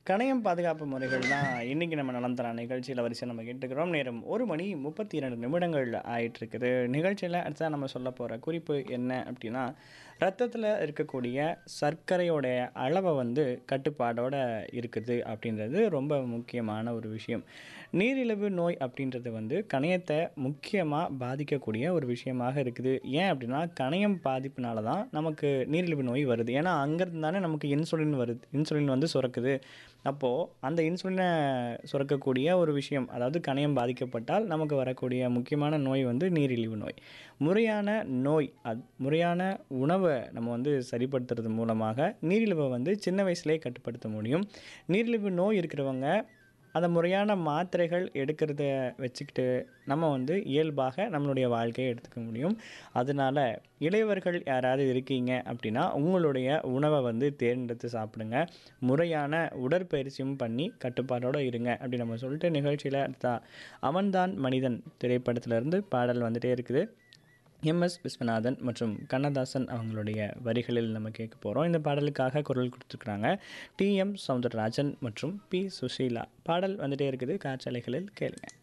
கணையம் பாதுகாப்பு முறைகள் தான் இன்றைக்கி நம்ம நலம் தரா நிகழ்ச்சியில் வரிசை நம்ம கேட்டுக்கிறோம் நேரம் ஒரு மணி முப்பத்தி இரண்டு நிமிடங்கள் ஆயிட்டுருக்குது நிகழ்ச்சியில் அடுத்தா நம்ம சொல்ல போகிற குறிப்பு என்ன அப்படின்னா ரத்தத்தில் இருக்கக்கூடிய சர்க்கரையோடைய அளவை வந்து கட்டுப்பாடோட இருக்குது அப்படின்றது ரொம்ப முக்கியமான ஒரு விஷயம் நீரிழிவு நோய் அப்படின்றது வந்து கணையத்தை முக்கியமாக பாதிக்கக்கூடிய ஒரு விஷயமாக இருக்குது ஏன் அப்படின்னா கணையம் பாதிப்புனால தான் நமக்கு நீரிழிவு நோய் வருது ஏன்னா அங்கேருந்து தானே நமக்கு இன்சுலின் வருது இன்சுலின் வந்து சுரக்குது அப்போது அந்த இன்சுலினை சுரக்கக்கூடிய ஒரு விஷயம் அதாவது கணையம் பாதிக்கப்பட்டால் நமக்கு வரக்கூடிய முக்கியமான நோய் வந்து நீரிழிவு நோய் முறையான நோய் அது முறையான உணவை நம்ம வந்து சரிப்படுத்துறது மூலமாக நீரிழிவை வந்து சின்ன வயசுலேயே கட்டுப்படுத்த முடியும் நீரிழிவு நோய் இருக்கிறவங்க அந்த முறையான மாத்திரைகள் எடுக்கிறத வச்சுக்கிட்டு நம்ம வந்து இயல்பாக நம்மளுடைய வாழ்க்கையை எடுத்துக்க முடியும் அதனால் இளையவர்கள் யாராவது இருக்கீங்க அப்படின்னா உங்களுடைய உணவை வந்து தேர்ந்தெடுத்து சாப்பிடுங்க முறையான உடற்பயிற்சியும் பண்ணி கட்டுப்பாடோடு இருங்க அப்படி நம்ம சொல்லிட்டு நிகழ்ச்சியில் அடுத்தா அவன்தான் மனிதன் திரைப்படத்திலேருந்து பாடல் வந்துட்டே இருக்குது எம்எஸ் விஸ்வநாதன் மற்றும் கண்ணதாசன் அவங்களுடைய வரிகளில் நம்ம கேட்க போகிறோம் இந்த பாடலுக்காக குரல் கொடுத்துருக்குறாங்க டிஎம் சவுந்தரராஜன் மற்றும் பி சுஷீலா பாடல் வந்துட்டே இருக்குது காற்றலைகளில் கேளுங்க